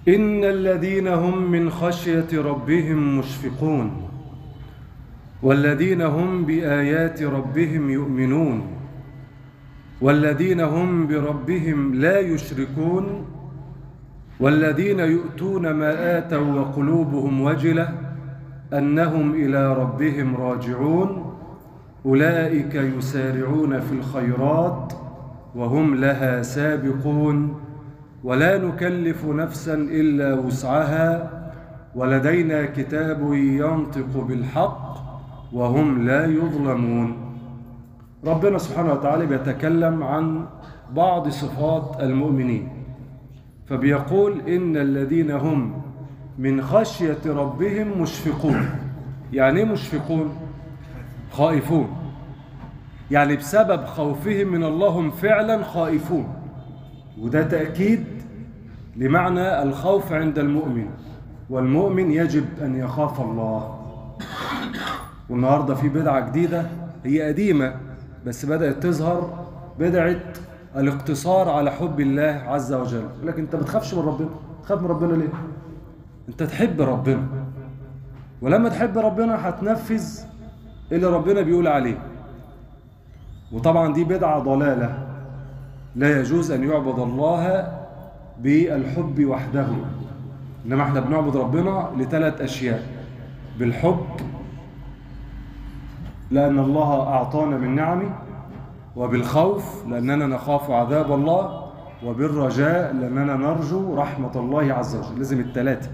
إن الذين هم من خشية ربهم مشفقون والذين هم بآيات ربهم يؤمنون والذين هم بربهم لا يشركون والذين يؤتون ما آتوا وقلوبهم وجلة أنهم إلى ربهم راجعون أولئك يسارعون في الخيرات وهم لها سابقون ولا نكلف نفسا إلا وسعها ولدينا كتاب ينطق بالحق وهم لا يظلمون ربنا سبحانه وتعالى بيتكلم عن بعض صفات المؤمنين فبيقول إن الذين هم من خشية ربهم مشفقون يعني ايه مشفقون خائفون يعني بسبب خوفهم من الله هم فعلا خائفون وده تأكيد لمعنى الخوف عند المؤمن والمؤمن يجب أن يخاف الله والنهاردة في بدعة جديدة هي قديمة بس بدأت تظهر بدعة الاقتصار على حب الله عز وجل لكن انت بتخافش من ربنا تخاف من ربنا ليه انت تحب ربنا ولما تحب ربنا هتنفذ اللي ربنا بيقول عليه وطبعا دي بدعة ضلالة لا يجوز أن يعبد الله بالحب وحده إنما احنا بنعبد ربنا لثلاث أشياء بالحب لأن الله أعطانا من نعمه وبالخوف لأننا نخاف عذاب الله وبالرجاء لأننا نرجو رحمة الله عز وجل لازم الثلاثة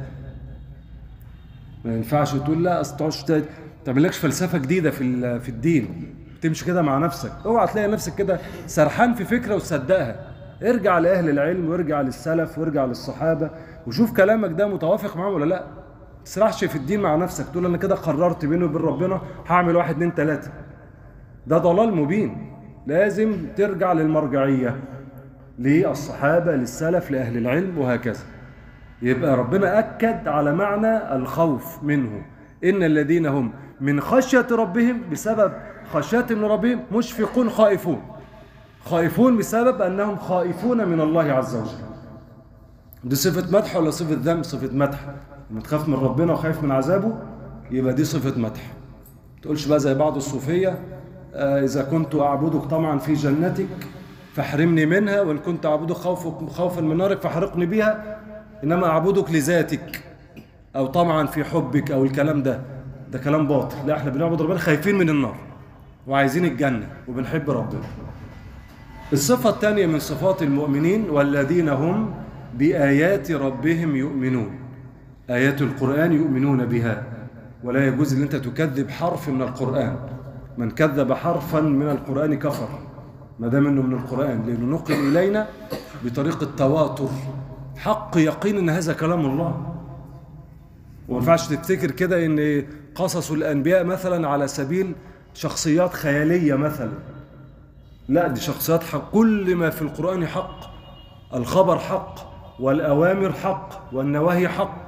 ما ينفعش تقول لا أصل تعملكش فلسفة جديدة في في الدين تمشي كده مع نفسك اوعى تلاقي نفسك كده سرحان في فكرة وتصدقها ارجع لأهل العلم وارجع للسلف وارجع للصحابة وشوف كلامك ده متوافق معاهم ولا لا تسرحش في الدين مع نفسك تقول انا كده قررت بيني وبين ربنا هعمل واحد اتنين تلاتة ده ضلال مبين لازم ترجع للمرجعية للصحابة للسلف لأهل العلم وهكذا يبقى ربنا أكد على معنى الخوف منه إن الذين هم من خشية ربهم بسبب خشية من ربهم مشفقون خائفون خائفون بسبب أنهم خائفون من الله عز وجل دي صفة مدح ولا صفة ذم صفة مدح لما تخاف من ربنا وخايف من عذابه يبقى دي صفة مدح تقولش بقى زي بعض الصوفية آه إذا كنت أعبدك طمعا في جنتك فاحرمني منها وإن كنت أعبدك خوف خوفا من نارك فاحرقني بها إنما أعبدك لذاتك أو طمعا في حبك أو الكلام ده ده كلام باطل لا احنا بنعبد ربنا خايفين من النار وعايزين الجنة وبنحب ربنا الصفة الثانية من صفات المؤمنين والذين هم بآيات ربهم يؤمنون آيات القرآن يؤمنون بها ولا يجوز أن أنت تكذب حرف من القرآن من كذب حرفا من القرآن كفر ما دام انه من القرآن لأنه نقل إلينا بطريقة تواتر حق يقين أن هذا كلام الله وما ينفعش تفتكر كده أن قصص الأنبياء مثلا على سبيل شخصيات خيالية مثلا لا دي شخصيات حق كل ما في القرآن حق الخبر حق والأوامر حق والنواهي حق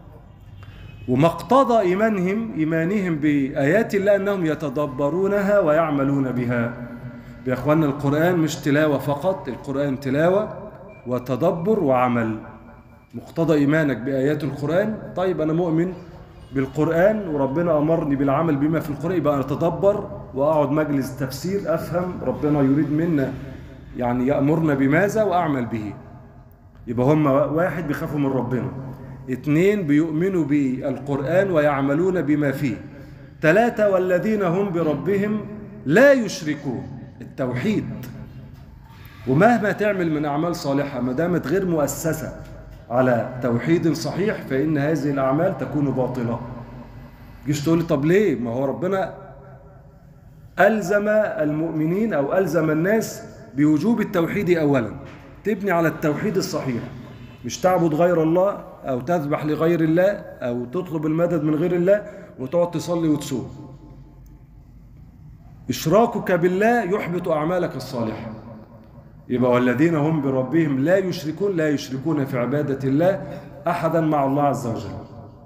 وما اقتضى إيمانهم إيمانهم بآيات الله أنهم يتدبرونها ويعملون بها يا أخوانا القرآن مش تلاوة فقط القرآن تلاوة وتدبر وعمل مقتضى إيمانك بآيات القرآن طيب أنا مؤمن بالقرآن وربنا أمرني بالعمل بما في القرآن يبقى أتدبر وأقعد مجلس تفسير أفهم ربنا يريد منا يعني يأمرنا بماذا وأعمل به يبقى هم واحد بيخافوا من ربنا اثنين بيؤمنوا بالقرآن ويعملون بما فيه ثلاثة والذين هم بربهم لا يشركون التوحيد ومهما تعمل من أعمال صالحة ما دامت غير مؤسسة على توحيد صحيح فإن هذه الأعمال تكون باطلة جيش تقول لي طب ليه ما هو ربنا ألزم المؤمنين أو ألزم الناس بوجوب التوحيد أولا تبني على التوحيد الصحيح مش تعبد غير الله أو تذبح لغير الله أو تطلب المدد من غير الله وتقعد تصلي وتصوم إشراكك بالله يحبط أعمالك الصالحة يبقى والذين هم بربهم لا يشركون لا يشركون في عبادة الله أحدا مع الله عز وجل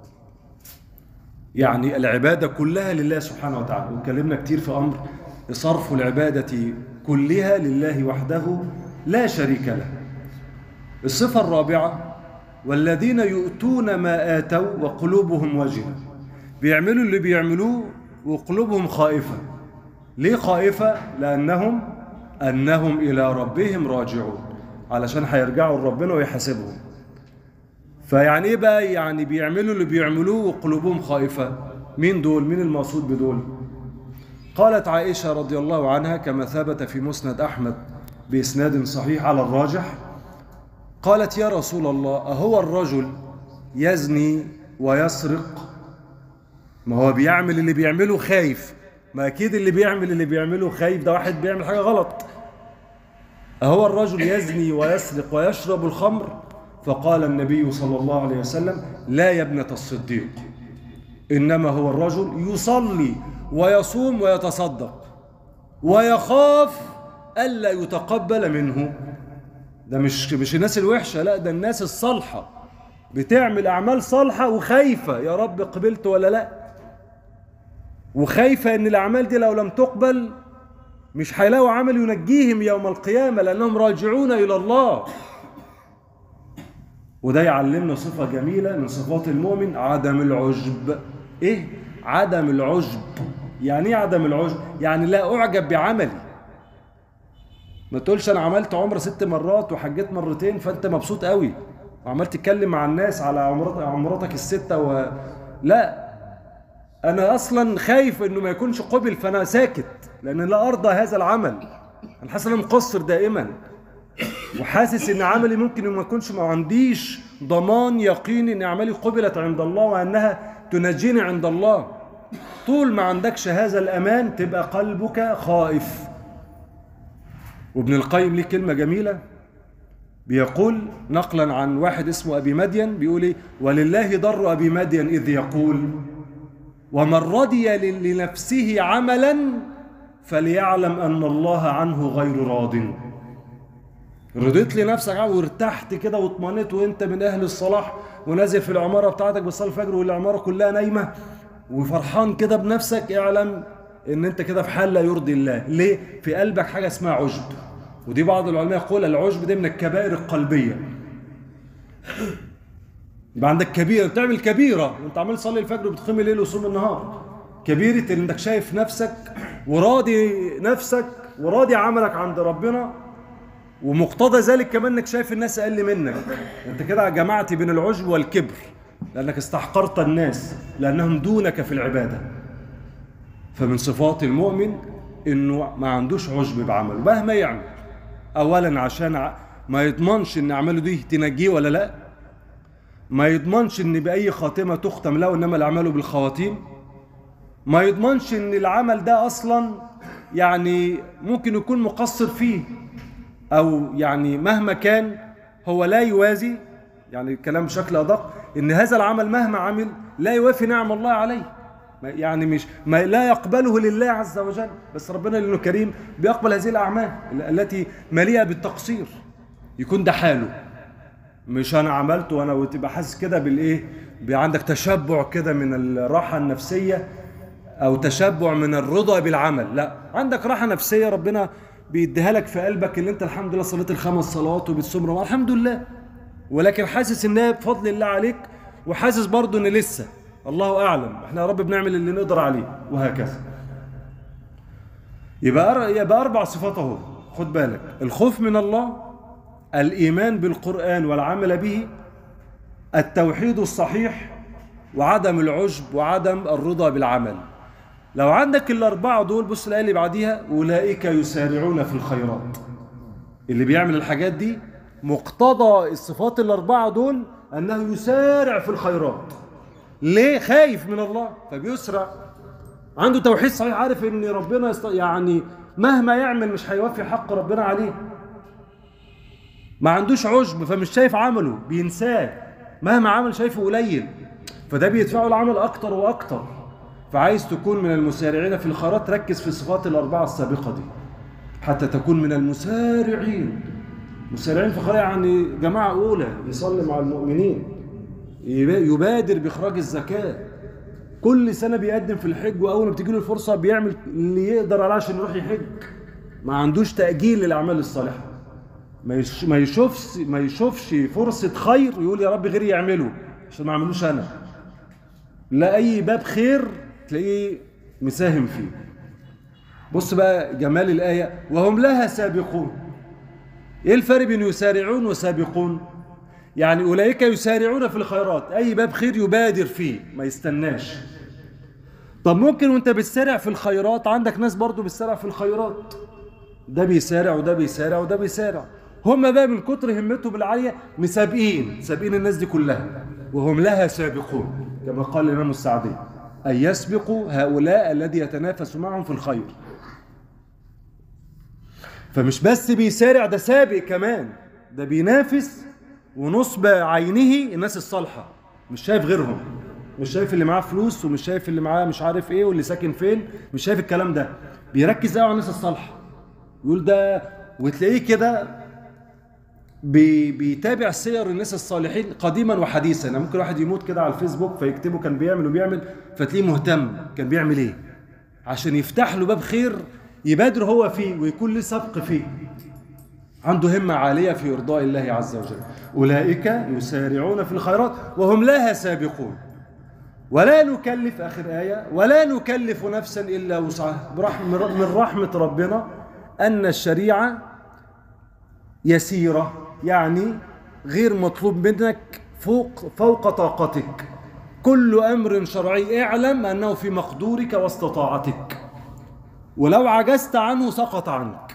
يعني العبادة كلها لله سبحانه وتعالى وكلمنا كتير في أمر صرف العبادة كلها لله وحده لا شريك له الصفة الرابعة والذين يؤتون ما آتوا وقلوبهم وجلة بيعملوا اللي بيعملوه وقلوبهم خائفة ليه خائفة؟ لأنهم أنهم إلى ربهم راجعون علشان هيرجعوا لربنا ويحاسبهم فيعني ايه بقى يعني بيعملوا اللي بيعملوه وقلوبهم خائفة مين دول مين المقصود بدول قالت عائشة رضي الله عنها كما ثبت في مسند أحمد بإسناد صحيح على الراجح قالت يا رسول الله أهو الرجل يزني ويسرق ما هو بيعمل اللي بيعمله خايف ما أكيد اللي بيعمل اللي بيعمله خايف ده واحد بيعمل حاجة غلط أهو الرجل يزني ويسرق ويشرب الخمر فقال النبي صلى الله عليه وسلم لا يا ابنة الصديق إنما هو الرجل يصلي ويصوم ويتصدق ويخاف ألا يتقبل منه ده مش مش الناس الوحشة لا ده الناس الصالحة بتعمل أعمال صالحة وخايفة يا رب قبلت ولا لا وخايفة إن الأعمال دي لو لم تقبل مش هيلاقوا عمل ينجيهم يوم القيامة لأنهم راجعون إلى الله وده يعلمنا صفة جميلة من صفات المؤمن عدم العجب إيه؟ عدم العجب يعني إيه عدم العجب؟ يعني لا أعجب بعملي ما تقولش أنا عملت عمرة ست مرات وحجيت مرتين فأنت مبسوط قوي وعمال تتكلم مع الناس على عمرتك, عمرتك الستة و... لا أنا أصلا خايف إنه ما يكونش قبل فأنا ساكت لأن لا أرضى هذا العمل أنا حاسس إن أنا مقصر دائما وحاسس ان عملي ممكن ما يكونش ما عنديش ضمان يقين ان اعمالي قبلت عند الله وانها تنجيني عند الله طول ما عندكش هذا الامان تبقى قلبك خائف وابن القيم ليه كلمه جميله بيقول نقلا عن واحد اسمه ابي مدين بيقول ايه ولله ضر ابي مدين اذ يقول ومن رضي لنفسه عملا فليعلم ان الله عنه غير راضٍ رضيت لنفسك وارتحت كده واطمنت وانت من اهل الصلاح ونازل في العماره بتاعتك بتصلي الفجر والعماره كلها نايمه وفرحان كده بنفسك اعلم ان انت كده في حال لا يرضي الله ليه في قلبك حاجه اسمها عجب ودي بعض العلماء يقول العجب ده من الكبائر القلبيه يبقى عندك كبيره بتعمل كبيره وانت عمال تصلي الفجر وبتقيم الليل وصوم النهار كبيره انك شايف نفسك وراضي نفسك وراضي عملك عند ربنا ومقتضى ذلك كمان انك شايف الناس اقل منك انت كده جمعت بين العجب والكبر لانك استحقرت الناس لانهم دونك في العباده فمن صفات المؤمن انه ما عندوش عجب بعمله مهما يعمل اولا عشان ما يضمنش ان اعماله دي تنجيه ولا لا ما يضمنش ان باي خاتمه تختم له انما الاعمال بالخواتيم ما يضمنش ان العمل ده اصلا يعني ممكن يكون مقصر فيه او يعني مهما كان هو لا يوازي يعني الكلام بشكل ادق ان هذا العمل مهما عمل لا يوافي نعم الله عليه يعني مش ما لا يقبله لله عز وجل بس ربنا لانه كريم بيقبل هذه الاعمال التي مليئه بالتقصير يكون ده حاله مش انا عملت وانا وتبقى حاسس كده بالايه عندك تشبع كده من الراحه النفسيه او تشبع من الرضا بالعمل لا عندك راحه نفسيه ربنا بيديها لك في قلبك ان انت الحمد لله صليت الخمس صلوات وبتصوم رمضان الحمد لله ولكن حاسس انها بفضل الله عليك وحاسس برضه ان لسه الله اعلم احنا يا رب بنعمل اللي نقدر عليه وهكذا يبقى يبقى اربع صفات اهو خد بالك الخوف من الله الايمان بالقران والعمل به التوحيد الصحيح وعدم العجب وعدم الرضا بالعمل لو عندك الأربعة دول بص الآية اللي بعديها أولئك يسارعون في الخيرات اللي بيعمل الحاجات دي مقتضى الصفات الأربعة دول أنه يسارع في الخيرات ليه خايف من الله فبيسرع عنده توحيد صحيح عارف ان ربنا يست... يعني مهما يعمل مش هيوفي حق ربنا عليه ما عندوش عجب فمش شايف عمله بينساه مهما عمل شايفه قليل فده بيدفعه العمل اكتر واكتر فعايز تكون من المسارعين في الخيرات ركز في الصفات الأربعة السابقة دي حتى تكون من المسارعين مسارعين في الخيرات يعني جماعة أولى يصلي مع المؤمنين يبادر بإخراج الزكاة كل سنة بيقدم في الحج وأول ما بتجي له الفرصة بيعمل اللي يقدر عليه عشان يروح يحج ما عندوش تأجيل للأعمال الصالحة ما يش- ما يشوفش ما يشوفش فرصة خير يقول يا رب غيري يعمله عشان ما اعملوش انا لا اي باب خير تلاقيه مساهم فيه بص بقى جمال الآية وهم لها سابقون ايه الفرق بين يسارعون وسابقون يعني اولئك يسارعون في الخيرات اي باب خير يبادر فيه ما يستناش طب ممكن وانت بتسارع في الخيرات عندك ناس برضو بتسارع في الخيرات ده بيسارع وده بيسارع وده بيسارع هم بقى من كتر همتهم العالية مسابقين سابقين الناس دي كلها وهم لها سابقون كما قال الإمام السعدي أن يسبقوا هؤلاء الذي يتنافس معهم في الخير فمش بس بيسارع ده سابق كمان ده بينافس ونصب عينه الناس الصالحة مش شايف غيرهم مش شايف اللي معاه فلوس ومش شايف اللي معاه مش عارف ايه واللي ساكن فين مش شايف الكلام ده بيركز قوي على الناس الصالحة يقول ده وتلاقيه كده بي بيتابع سير الناس الصالحين قديما وحديثا يعني ممكن واحد يموت كده على الفيسبوك فيكتبه كان بيعمل وبيعمل فتلاقيه مهتم كان بيعمل ايه عشان يفتح له باب خير يبادر هو فيه ويكون له سبق فيه عنده همة عالية في إرضاء الله عز وجل أولئك يسارعون في الخيرات وهم لها سابقون ولا نكلف آخر آية ولا نكلف نفسا إلا وسعها برحمة من رحمة ربنا أن الشريعة يسيرة يعني غير مطلوب منك فوق فوق طاقتك كل أمر شرعي اعلم أنه في مقدورك واستطاعتك ولو عجزت عنه سقط عنك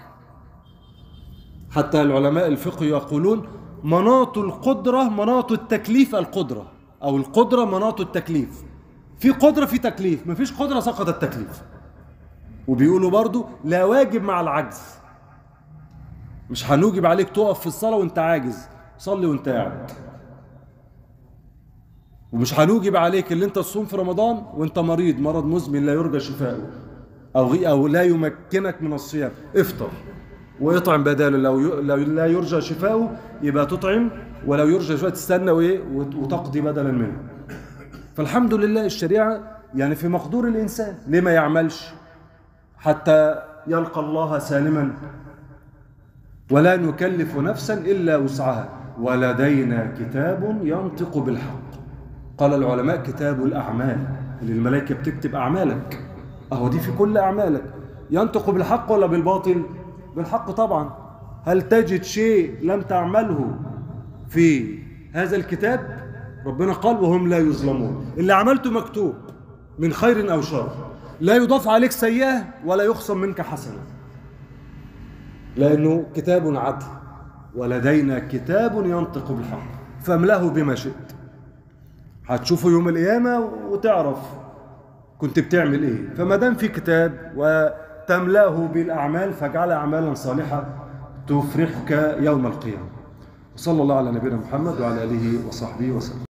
حتى العلماء الفقه يقولون مناط القدرة مناط التكليف القدرة أو القدرة مناط التكليف في قدرة في تكليف مفيش قدرة سقط التكليف وبيقولوا برضو لا واجب مع العجز مش هنوجب عليك تقف في الصلاة وانت عاجز صلي وانت قاعد ومش هنوجب عليك اللي انت تصوم في رمضان وانت مريض مرض مزمن لا يرجى شفاؤه او غي او لا يمكنك من الصيام افطر واطعم بداله لو ي... لو لا يرجى شفاؤه يبقى تطعم ولو يرجى شفاؤه تستنى وايه وت- وتقضي بدلا منه فالحمد لله الشريعه يعني في مقدور الانسان ليه ما يعملش حتى يلقى الله سالما ولا نكلف نفسا الا وسعها ولدينا كتاب ينطق بالحق قال العلماء كتاب الاعمال اللي الملائكه بتكتب اعمالك اهو دي في كل اعمالك ينطق بالحق ولا بالباطل بالحق طبعا هل تجد شيء لم تعمله في هذا الكتاب ربنا قال وهم لا يظلمون اللي عملته مكتوب من خير او شر لا يضاف عليك سيئه ولا يخصم منك حسنه لانه كتاب عدل ولدينا كتاب ينطق بالحق فاملاه بما شئت هتشوفه يوم القيامه وتعرف كنت بتعمل ايه فما دام في كتاب وتملاه بالاعمال فاجعل اعمالا صالحه تفرحك يوم القيامه وصلى الله على نبينا محمد وعلى اله وصحبه وسلم